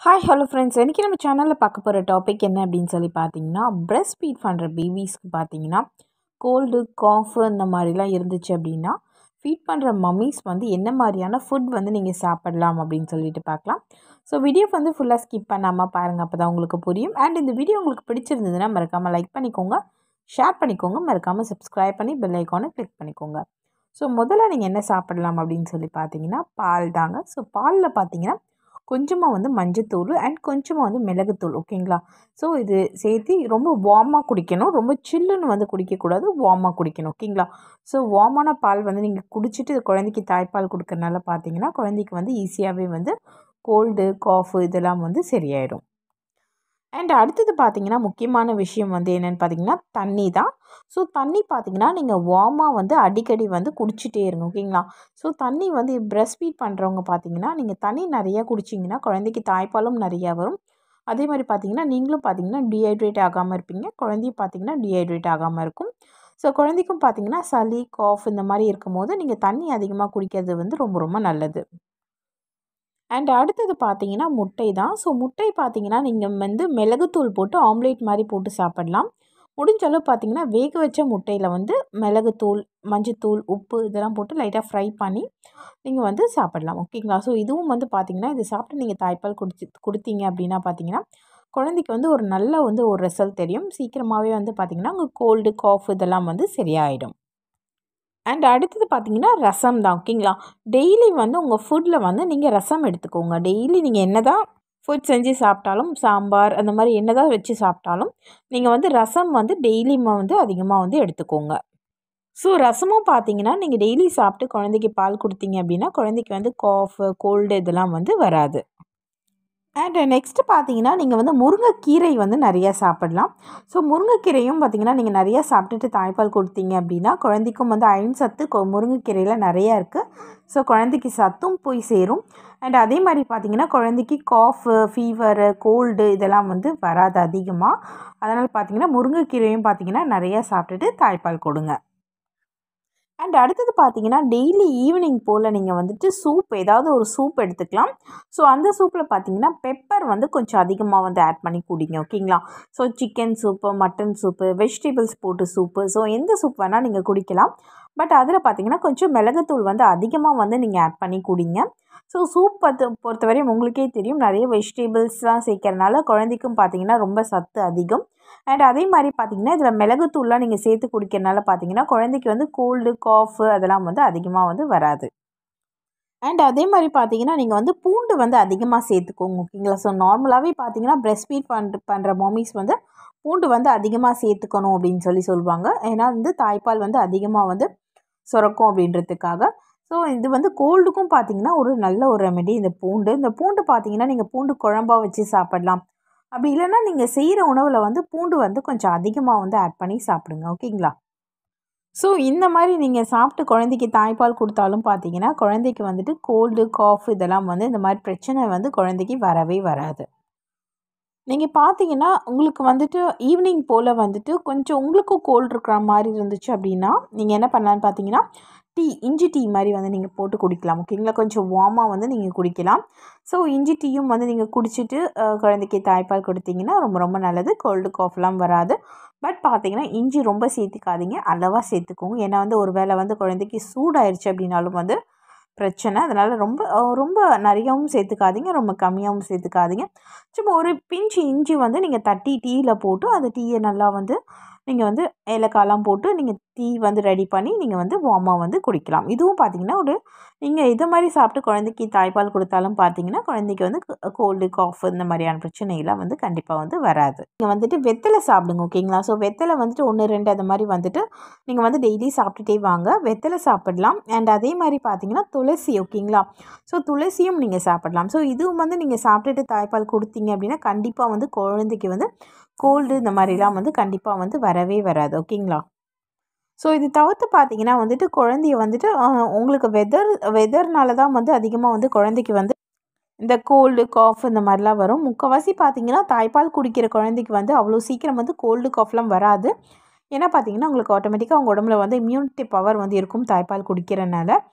hi hello friends இன்றைக்கி நம்ம சேனலில் பார்க்க போகிற டாபிக் என்ன அப்படின்னு சொல்லி பார்த்தீங்கன்னா breast ஃபீட் பண்ணுற பேபிஸ்க்கு பார்த்தீங்கன்னா கோல்டு காஃபு இந்த மாதிரிலாம் இருந்துச்சு அப்படின்னா ஃபீட் பண்ணுற மம்மிஸ் வந்து என்ன மாதிரியான ஃபுட் வந்து நீங்கள் சாப்பிடலாம் அப்படின்னு சொல்லிட்டு பார்க்கலாம் ஸோ வீடியோ வந்து ஃபுல்லாக ஸ்கிப் பண்ணாமல் பாருங்கள் அப்போ தான் உங்களுக்கு புரியும் அண்ட் இந்த வீடியோ உங்களுக்கு பிடிச்சிருந்ததுன்னா மறக்காமல் லைக் பண்ணிக்கோங்க ஷேர் பண்ணிக்கோங்க மறக்காமல் சப்ஸ்கிரைப் பண்ணி பெல் ஐக்கானை கிளிக் பண்ணிக்கோங்க ஸோ முதல்ல நீங்கள் என்ன சாப்பிடலாம் அப்படின்னு சொல்லி பார்த்தீங்கன்னா பால் தாங்க ஸோ பாலில் பார்த்தீங்கன்னா கொஞ்சமாக வந்து மஞ்சத்தூள் அண்ட் கொஞ்சமாக வந்து மிளகுத்தூள் ஓகேங்களா ஸோ இது சேர்த்து ரொம்ப வார்மாக குடிக்கணும் ரொம்ப சில்லுன்னு வந்து குடிக்கக்கூடாது வார்மாக குடிக்கணும் ஓகேங்களா ஸோ வார்மான பால் வந்து நீங்கள் குடிச்சிட்டு குழந்தைக்கு தாய்ப்பால் கொடுக்கறனால பார்த்தீங்கன்னா குழந்தைக்கு வந்து ஈஸியாகவே வந்து கோல்டு காஃபு இதெல்லாம் வந்து சரியாயிடும் அண்ட் அடுத்தது பார்த்தீங்கன்னா முக்கியமான விஷயம் வந்து என்னென்னு பார்த்தீங்கன்னா தண்ணி தான் ஸோ தண்ணி பார்த்தீங்கன்னா நீங்கள் வார்மாக வந்து அடிக்கடி வந்து குடிச்சிட்டே இருங்க ஓகேங்களா ஸோ தண்ணி வந்து பிரஸ்ட் ஃபீட் பண்ணுறவங்க பார்த்தீங்கன்னா நீங்கள் தண்ணி நிறையா குடிச்சிங்கன்னா குழந்தைக்கு தாய்ப்பாலும் நிறையா வரும் அதே மாதிரி பார்த்தீங்கன்னா நீங்களும் பார்த்தீங்கன்னா டீஹைட்ரேட் ஆகாமல் இருப்பீங்க குழந்தையும் பார்த்தீங்கன்னா டீஹைட்ரேட் ஆகாமல் இருக்கும் ஸோ குழந்தைக்கும் பார்த்தீங்கன்னா சளி காஃப் இந்த மாதிரி இருக்கும் போது நீங்கள் தண்ணி அதிகமாக குடிக்கிறது வந்து ரொம்ப ரொம்ப நல்லது அண்ட் அடுத்தது பார்த்தீங்கன்னா முட்டை தான் ஸோ முட்டை பார்த்தீங்கன்னா நீங்கள் வந்து மிளகுத்தூள் போட்டு ஆம்லேட் மாதிரி போட்டு சாப்பிடலாம் முடிஞ்ச அளவு பார்த்தீங்கன்னா வேக வச்ச முட்டையில் வந்து மிளகுத்தூள் மஞ்சத்தூள் உப்பு இதெல்லாம் போட்டு லைட்டாக ஃப்ரை பண்ணி நீங்கள் வந்து சாப்பிடலாம் ஓகேங்களா ஸோ இதுவும் வந்து பார்த்தீங்கன்னா இது சாப்பிட்டு நீங்கள் தாய்ப்பால் குடிச்சு கொடுத்தீங்க அப்படின்னா பார்த்தீங்கன்னா குழந்தைக்கு வந்து ஒரு நல்ல வந்து ஒரு ரிசல்ட் தெரியும் சீக்கிரமாகவே வந்து பார்த்திங்கன்னா உங்கள் கோல்டு காஃப் இதெல்லாம் வந்து சரியாயிடும் அண்ட் அடுத்தது பார்த்தீங்கன்னா ரசம் தான் ஓகேங்களா டெய்லி வந்து உங்கள் ஃபுட்டில் வந்து நீங்கள் ரசம் எடுத்துக்கோங்க டெய்லி நீங்கள் என்ன தான் ஃபுட் செஞ்சு சாப்பிட்டாலும் சாம்பார் அந்த மாதிரி என்ன தான் வச்சு சாப்பிட்டாலும் நீங்கள் வந்து ரசம் வந்து டெய்லி வந்து அதிகமாக வந்து எடுத்துக்கோங்க ஸோ ரசமும் பார்த்தீங்கன்னா நீங்கள் டெய்லி சாப்பிட்டு குழந்தைக்கு பால் கொடுத்தீங்க அப்படின்னா குழந்தைக்கு வந்து காஃபு கோல்டு இதெல்லாம் வந்து வராது அண்ட் நெக்ஸ்ட்டு பார்த்தீங்கன்னா நீங்கள் வந்து முருங்கைக்கீரை வந்து நிறையா சாப்பிடலாம் ஸோ முருங்கைக்கீரையும் பார்த்தீங்கன்னா நீங்கள் நிறையா சாப்பிட்டுட்டு தாய்ப்பால் கொடுத்தீங்க அப்படின்னா குழந்தைக்கும் வந்து அயன் சத்து கொ முருங்கைக்கீரையில் நிறையா இருக்குது ஸோ குழந்தைக்கு சத்தும் போய் சேரும் அண்ட் அதே மாதிரி பார்த்தீங்கன்னா குழந்தைக்கு காஃபு ஃபீவரு கோல்டு இதெல்லாம் வந்து வராது அதிகமாக அதனால் பார்த்தீங்கன்னா முருங்கைக்கீரையும் பார்த்தீங்கன்னா நிறையா சாப்பிட்டுட்டு தாய்ப்பால் கொடுங்க அண்ட் அடுத்தது பார்த்தீங்கன்னா டெய்லி ஈவினிங் போல் நீங்கள் வந்துட்டு சூப் ஏதாவது ஒரு சூப் எடுத்துக்கலாம் ஸோ அந்த சூப்பில் பார்த்தீங்கன்னா பெப்பர் வந்து கொஞ்சம் அதிகமாக வந்து ஆட் பண்ணி குடிங்க ஓகேங்களா so chicken soup mutton soup vegetables போட்டு சூப்பு ஸோ எந்த சூப் வேணால் நீங்கள் குடிக்கலாம் பட் அதில் பார்த்தீங்கன்னா கொஞ்சம் மிளகுத்தூள் வந்து அதிகமாக வந்து நீங்கள் ஆட் பண்ணி குடிங்க ஸோ சூப் பத்து பொறுத்தவரையும் உங்களுக்கே தெரியும் நிறைய வெஜிடபிள்ஸ்லாம் சேர்க்கறனால குழந்தைக்கும் பார்த்தீங்கன்னா ரொம்ப சத்து அதிகம் அண்ட் அதே மாதிரி பார்த்தீங்கன்னா இதில் மிளகுத்தூள்லாம் நீங்கள் சேர்த்து குடிக்கிறனால பார்த்தீங்கன்னா குழந்தைக்கு வந்து கோல்டு காஃபு அதெல்லாம் வந்து அதிகமாக வந்து வராது அண்ட் அதே மாதிரி பார்த்தீங்கன்னா நீங்கள் வந்து பூண்டு வந்து அதிகமாக சேர்த்துக்கோங்க ஓகேங்களா ஸோ நார்மலாகவே பார்த்தீங்கன்னா பிரஸ்ட் ஃபீட் பண்ணுற பண்ணுற மம்மிஸ் வந்து பூண்டு வந்து அதிகமாக சேர்த்துக்கணும் அப்படின்னு சொல்லி சொல்லுவாங்க ஏன்னா வந்து தாய்ப்பால் வந்து அதிகமாக வந்து சுரக்கும் அப்படின்றதுக்காக ஸோ இது வந்து கோல்டுக்கும் பார்த்தீங்கன்னா ஒரு நல்ல ஒரு ரெமெடி இந்த பூண்டு இந்த பூண்டு பார்த்தீங்கன்னா நீங்கள் பூண்டு குழம்பா வச்சு சாப்பிடலாம் அப்படி இல்லைன்னா நீங்கள் செய்கிற உணவில் வந்து பூண்டு வந்து கொஞ்சம் அதிகமாக வந்து ஆட் பண்ணி சாப்பிடுங்க ஓகேங்களா ஸோ இந்த மாதிரி நீங்கள் சாப்பிட்டு குழந்தைக்கு தாய்ப்பால் கொடுத்தாலும் பார்த்தீங்கன்னா குழந்தைக்கு வந்துட்டு கோல்டு காஃப் இதெல்லாம் வந்து இந்த மாதிரி பிரச்சனை வந்து குழந்தைக்கு வரவே வராது நீங்கள் பார்த்தீங்கன்னா உங்களுக்கு வந்துட்டு ஈவினிங் போல் வந்துட்டு கொஞ்சம் உங்களுக்கும் கோல்டு இருக்கிற மாதிரி இருந்துச்சு அப்படின்னா நீங்கள் என்ன பண்ணலான்னு பார்த்தீங்கன்னா டீ இஞ்சி டீ மாதிரி வந்து நீங்கள் போட்டு குடிக்கலாம் ஓகேங்களா கொஞ்சம் வார்மாக வந்து நீங்கள் குடிக்கலாம் ஸோ இஞ்சி டீயும் வந்து நீங்கள் குடிச்சிட்டு குழந்தைக்கு தாய்ப்பால் கொடுத்தீங்கன்னா ரொம்ப ரொம்ப நல்லது கோல்டு காஃப்லாம் வராது பட் பார்த்தீங்கன்னா இஞ்சி ரொம்ப சேர்த்துக்காதீங்க அளவாக சேர்த்துக்கோங்க ஏன்னா வந்து ஒரு வேளை வந்து குழந்தைக்கு சூடாயிருச்சு அப்படின்னாலும் வந்து பிரச்சனை அதனால் ரொம்ப ரொம்ப நிறையாவும் சேர்த்துக்காதீங்க ரொம்ப கம்மியாகவும் சேர்த்துக்காதீங்க சும்மா ஒரு பிஞ்சு இஞ்சி வந்து நீங்கள் தட்டி டீயில் போட்டு அந்த டீயை நல்லா வந்து நீங்கள் வந்து ஏலக்காயெலாம் போட்டு நீங்கள் டீ வந்து ரெடி பண்ணி நீங்கள் வந்து வார்மாக வந்து குடிக்கலாம் இதுவும் பார்த்தீங்கன்னா ஒரு நீங்கள் இதை மாதிரி சாப்பிட்டு குழந்தைக்கு தாய்ப்பால் கொடுத்தாலும் பார்த்தீங்கன்னா குழந்தைக்கு வந்து கோல்டு காஃப் இந்த மாதிரியான பிரச்சனைலாம் வந்து கண்டிப்பாக வந்து வராது நீங்கள் வந்துட்டு வெத்தலை சாப்பிடுங்க ஓகேங்களா ஸோ வெத்தலை வந்துட்டு ஒன்று ரெண்டு அந்த மாதிரி வந்துட்டு நீங்கள் வந்து டெய்லி சாப்பிட்டுட்டே வாங்க வெத்தலை சாப்பிடலாம் அண்ட் அதே மாதிரி பார்த்தீங்கன்னா துளசி ஓகேங்களா ஸோ துளசியும் நீங்கள் சாப்பிடலாம் ஸோ இதுவும் வந்து நீங்கள் சாப்பிட்டுட்டு தாய்ப்பால் கொடுத்தீங்க அப்படின்னா கண்டிப்பாக வந்து குழந்தைக்கு வந்து கோல்டு இந்த மாதிரிலாம் வந்து கண்டிப்பாக வந்து வரவே வராது ஓகேங்களா ஸோ இது தவிர்த்து பார்த்தீங்கன்னா வந்துட்டு குழந்தைய வந்துட்டு உங்களுக்கு வெதர் வெதர்னால தான் வந்து அதிகமாக வந்து குழந்தைக்கு வந்து இந்த கோல்டு காஃப் இந்த மாதிரிலாம் வரும் முக்கால்வாசி பார்த்தீங்கன்னா தாய்ப்பால் குடிக்கிற குழந்தைக்கு வந்து அவ்வளோ சீக்கிரம் வந்து கோல்டு காஃப்லாம் வராது ஏன்னா பார்த்தீங்கன்னா உங்களுக்கு ஆட்டோமேட்டிக்காக அவங்க உடம்புல வந்து இம்யூனிட்டி பவர் வந்து இருக்கும் தாய்ப்பால் குடிக்கிறனால ஸோ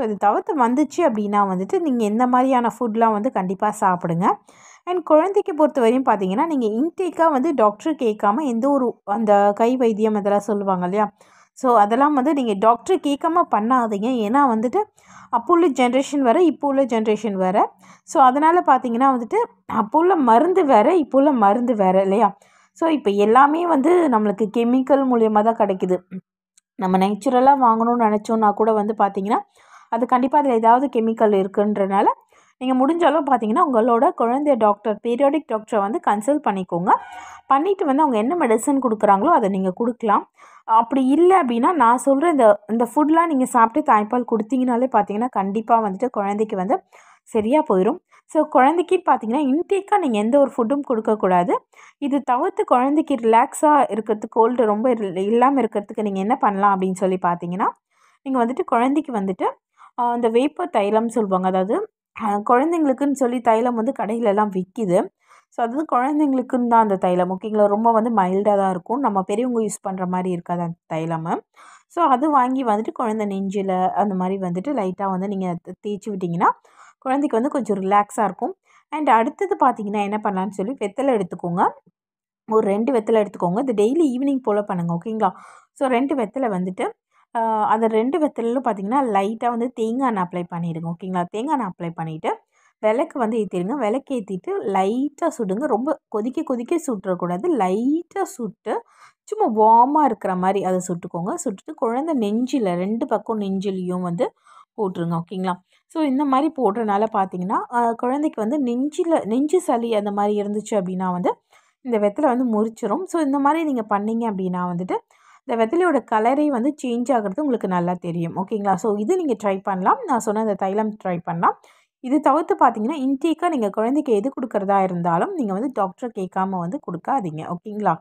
இது தவிர்த்து வந்துச்சு அப்படின்னா வந்துட்டு நீங்கள் எந்த மாதிரியான ஃபுட்லாம் வந்து கண்டிப்பாக சாப்பிடுங்க அண்ட் குழந்தைக்கு பொறுத்த வரையும் பார்த்தீங்கன்னா நீங்கள் இன்டேக்காக வந்து டாக்டர் கேட்காம எந்த ஒரு அந்த கை வைத்தியம் இதெல்லாம் சொல்லுவாங்க இல்லையா ஸோ அதெல்லாம் வந்து நீங்கள் டாக்டர் கேட்காம பண்ணாதீங்க ஏன்னா வந்துட்டு அப்போ உள்ள ஜென்ரேஷன் வேறு இப்போ உள்ள ஜென்ரேஷன் வேறு ஸோ அதனால் பார்த்தீங்கன்னா வந்துட்டு அப்போ உள்ள மருந்து வேறு இப்போ உள்ள மருந்து வேறு இல்லையா ஸோ இப்போ எல்லாமே வந்து நம்மளுக்கு கெமிக்கல் மூலியமாக தான் கிடைக்குது நம்ம நேச்சுரலாக வாங்கணும்னு நினச்சோன்னா கூட வந்து பார்த்திங்கன்னா அது கண்டிப்பாக அதில் ஏதாவது கெமிக்கல் இருக்குன்றனால நீங்கள் முடிஞ்ச அளவு பார்த்தீங்கன்னா உங்களோட குழந்தைய டாக்டர் பீரியாடிக் டாக்டரை வந்து கன்சல்ட் பண்ணிக்கோங்க பண்ணிவிட்டு வந்து அவங்க என்ன மெடிசன் கொடுக்குறாங்களோ அதை நீங்கள் கொடுக்கலாம் அப்படி இல்லை அப்படின்னா நான் சொல்கிற இந்த இந்த ஃபுட்லாம் நீங்கள் சாப்பிட்டு தாய்ப்பால் கொடுத்தீங்கனாலே பார்த்தீங்கன்னா கண்டிப்பாக வந்துட்டு குழந்தைக்கு வந்து சரியாக போயிடும் ஸோ குழந்தைக்கு பார்த்தீங்கன்னா இன்டேக்காக நீங்கள் எந்த ஒரு ஃபுட்டும் கொடுக்கக்கூடாது இது தவிர்த்து குழந்தைக்கு ரிலாக்ஸாக இருக்கிறதுக்கு கோல்டு ரொம்ப இல்லாமல் இருக்கிறதுக்கு நீங்கள் என்ன பண்ணலாம் அப்படின்னு சொல்லி பார்த்தீங்கன்னா நீங்கள் வந்துட்டு குழந்தைக்கு வந்துட்டு இந்த வேப்ப தைலம் சொல்லுவாங்க அதாவது குழந்தைங்களுக்குன்னு சொல்லி தைலம் வந்து கடையிலலாம் விற்கிது ஸோ அது குழந்தைங்களுக்குன்னு தான் அந்த தைலம் ஓகேங்களா ரொம்ப வந்து மைல்டாக தான் இருக்கும் நம்ம பெரியவங்க யூஸ் பண்ணுற மாதிரி இருக்காது அந்த தைலம் ஸோ அது வாங்கி வந்துட்டு குழந்தை நெஞ்சில் அந்த மாதிரி வந்துட்டு லைட்டாக வந்து நீங்கள் தேய்ச்சி விட்டிங்கன்னா குழந்தைக்கு வந்து கொஞ்சம் ரிலாக்ஸாக இருக்கும் அண்ட் அடுத்தது பார்த்தீங்கன்னா என்ன பண்ணலான்னு சொல்லி வெத்தலை எடுத்துக்கோங்க ஒரு ரெண்டு வெத்தலை எடுத்துக்கோங்க இது டெய்லி ஈவினிங் போல் பண்ணுங்கள் ஓகேங்களா ஸோ ரெண்டு வெத்தலை வந்துட்டு அதை ரெண்டு வெத்தலையிலும் பார்த்தீங்கன்னா லைட்டாக வந்து தேங்காய் எண்ணெய் அப்ளை பண்ணிவிடுங்க ஓகேங்களா தேங்காய் எண்ணெய் அப்ளை பண்ணிவிட்டு விளக்கு வந்து ஏற்றிடுங்க விளக்கு ஏற்றிட்டு லைட்டாக சுடுங்க ரொம்ப கொதிக்க கொதிக்க சுட்டுறக்கூடாது லைட்டாக சுட்டு சும்மா வார்மாக இருக்கிற மாதிரி அதை சுட்டுக்கோங்க சுட்டுட்டு குழந்தை நெஞ்சில் ரெண்டு பக்கம் நெஞ்சிலையும் வந்து போட்டுருங்க ஓகேங்களா ஸோ இந்த மாதிரி போடுறனால பார்த்தீங்கன்னா குழந்தைக்கு வந்து நெஞ்சில் நெஞ்சு சளி அந்த மாதிரி இருந்துச்சு அப்படின்னா வந்து இந்த வெத்தலை வந்து முறிச்சிரும் ஸோ இந்த மாதிரி நீங்கள் பண்ணீங்க அப்படின்னா வந்துட்டு இந்த வெத்தலையோட கலரே வந்து சேஞ்ச் ஆகிறது உங்களுக்கு நல்லா தெரியும் ஓகேங்களா ஸோ இது நீங்கள் ட்ரை பண்ணலாம் நான் சொன்ன இந்த தைலம் ட்ரை பண்ணலாம் இது தவிர்த்து பார்த்தீங்கன்னா இன்டேக்காக நீங்கள் குழந்தைக்கு எது கொடுக்குறதா இருந்தாலும் நீங்கள் வந்து டாக்டரை கேட்காம வந்து கொடுக்காதீங்க ஓகேங்களா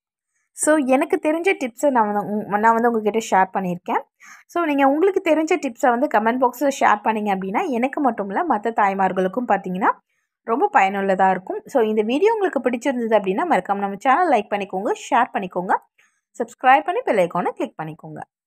ஸோ எனக்கு தெரிஞ்ச டிப்ஸை நான் வந்து நான் வந்து உங்ககிட்ட ஷேர் பண்ணியிருக்கேன் ஸோ நீங்கள் உங்களுக்கு தெரிஞ்ச டிப்ஸை வந்து கமெண்ட் பாக்ஸில் ஷேர் பண்ணிங்க அப்படின்னா எனக்கு மட்டும் இல்லை மற்ற தாய்மார்களுக்கும் பார்த்தீங்கன்னா ரொம்ப பயனுள்ளதாக இருக்கும் ஸோ இந்த வீடியோ உங்களுக்கு பிடிச்சிருந்தது அப்படின்னா மறக்காம நம்ம சேனல் லைக் பண்ணிக்கோங்க ஷேர் பண்ணிக்கோங்க சப்ஸ்கிரைப் பண்ணி பெல் ஐக்கானை கிளிக் பண்ணிக்கோங்க